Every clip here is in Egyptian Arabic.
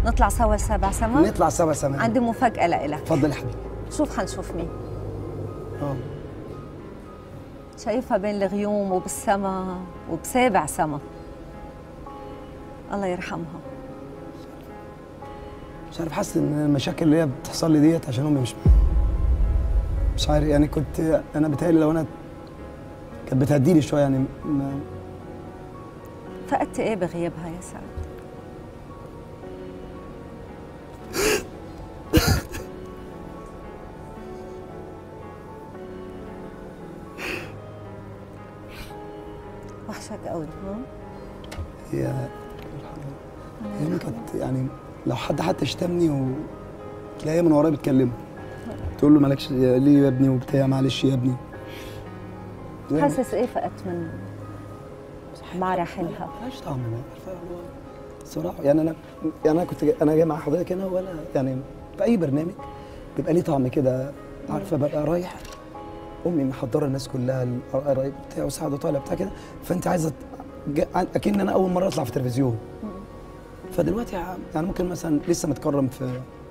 نطلع سوا لسابع سما نطلع سوا سما عندي مفاجاه لإلك اتفضل يا حبيبي شوف حنشوف مين اه شايفها بين الغيوم وبالسما وبسابع سما الله يرحمها مش عارف حاسس ان المشاكل اللي هي بتحصل لي ديت عشان امي مش معايا مش عارف يعني كنت انا بتهيألي لو انا كانت بتهديني شويه يعني ما فقدت ايه بغيابها يا سعد وحشك قوي ها؟ هي هي كانت يعني لو حد حتى شتمني و تلاقيها من ورايا بتكلمه تقول له مالكش ليه يا ابني وبتاع معلش يا ابني يعني حاسس ايه فقدت من مراحلها ملهاش طعم ما عارفة اللي هو الصراحه يعني انا يعني انا كنت جاي انا جاي مع حضرتك هنا ولا يعني في اي برنامج بيبقى ليه طعم كده عارفه ببقى رايح امي محضره الناس كلها القرايب بتاع وسعد طالع بتاع كده فانت عايزه ت- جا- اكن انا اول مره اطلع في التلفزيون فدلوقتي ع- يعني ممكن مثلا لسه متكرم في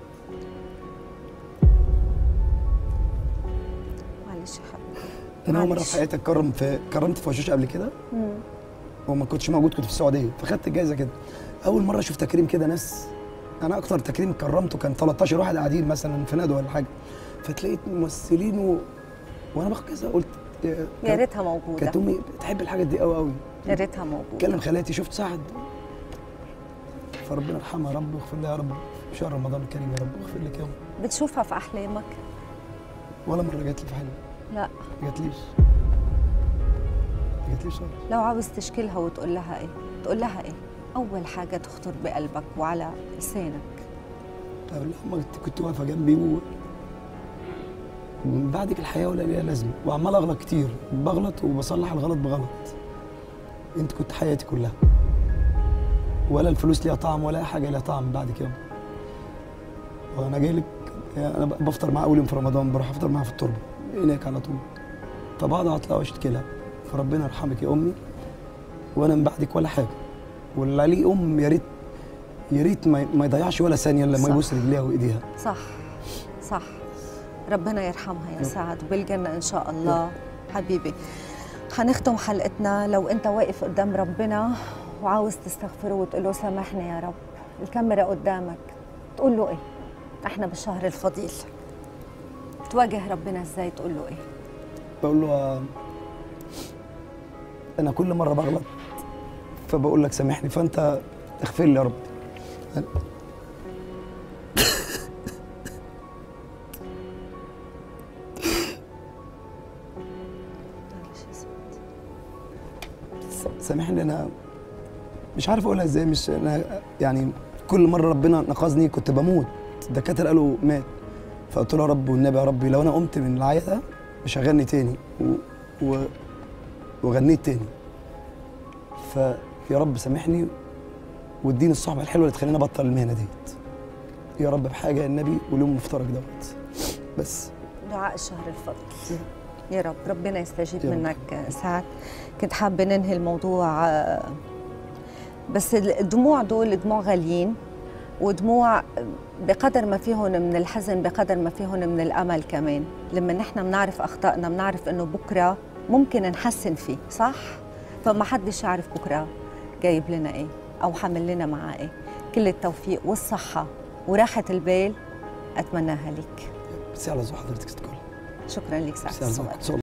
معلش يا حبيبي انا اول مره معلش. في حياتي اتكرم في كرمت في وشوش قبل كده مم. وما كنتش موجود كنت في السعوديه فخدت الجائزه كده اول مره اشوف تكريم كده ناس انا اكتر تكريم كرمته كان 13 واحد قاعدين مثلا في ندوه ولا حاجه فتلاقيت ممثلين و... وانا باخد كذا قلت يا يا ريتها موجوده كانت امي بتحب الحاجات دي قوي قوي يا ريتها موجوده كلم خالاتي شفت سعد فربنا يرحمها يا رب واغفر لها يا رب في شهر رمضان الكريم يا رب واغفر لك يا رب بتشوفها في احلامك ولا مره جات لي في حلم لا ما جاتليش ما جاتليش خالص لو عاوز تشكلها وتقول لها ايه تقول لها ايه اول حاجه تخطر بقلبك وعلى لسانك أقول لها ما كنت- كنت واقفه جنبي و... ومن بعدك الحياه ولا ليها لازمه وعمال اغلط كتير بغلط وبصلح الغلط بغلط انت كنت حياتي كلها ولا الفلوس ليها طعم ولا أي حاجه ليها طعم بعدك يوم وانا جاي لك يعني انا ب- بفطر معاها اول يوم في رمضان بروح افطر معاها في التربه هناك على طول فبقعد اطلع واشتكي لها فربنا يرحمك يا امي وانا من بعدك ولا حاجه واللي عليه ام يا ريت يا ريت ما ما يضيعش ولا ثانيه الا لما صح. يبوس رجليها وايديها صح صح ربنا يرحمها يا يب. سعد وبالجنة إن شاء الله حبيبي حنختم حلقتنا لو أنت واقف قدام ربنا وعاوز تستغفره وتقول له سامحني يا رب الكاميرا قدامك تقول له إيه؟ إحنا بالشهر الفضيل تواجه ربنا إزاي تقول له إيه؟ بقول له آه، انا كل مره بغلط فبقول لك سامحني فانت اغفر لي يا رب معلش يا سعد. سامحني انا مش عارف اقولها ازاي مش انا يعني كل مره ربنا نقذني كنت بموت الدكاتره قالوا مات فقلت له يا رب والنبي يا ربي لو انا قمت من العيا ده مش هغني تاني و... و... وغنيت تاني فيا رب سامحني واديني الصحبه الحلوه اللي تخليني ابطل المهنه ديت يا رب بحاجه النبي واليوم مفترج دوت بس دعاء الشهر الفضل يا رب ربنا يستجيب يا رب. منك سعد كنت حابة ننهي الموضوع آه، بس الدموع دول دموع غاليين ودموع بقدر ما فيهم من الحزن بقدر ما فيهم من الأمل كمان لما نحن بنعرف أخطائنا بنعرف إنه بكرة ممكن نحسن فيه صح؟ فما حدش يعرف بكرة جايب لنا إيه أو حامل لنا معاه إيه كل التوفيق والصحة وراحة البال أتمناها لك بس على ذوق حضرتك تقول شكرا لك سعد بس على الصغير ذوق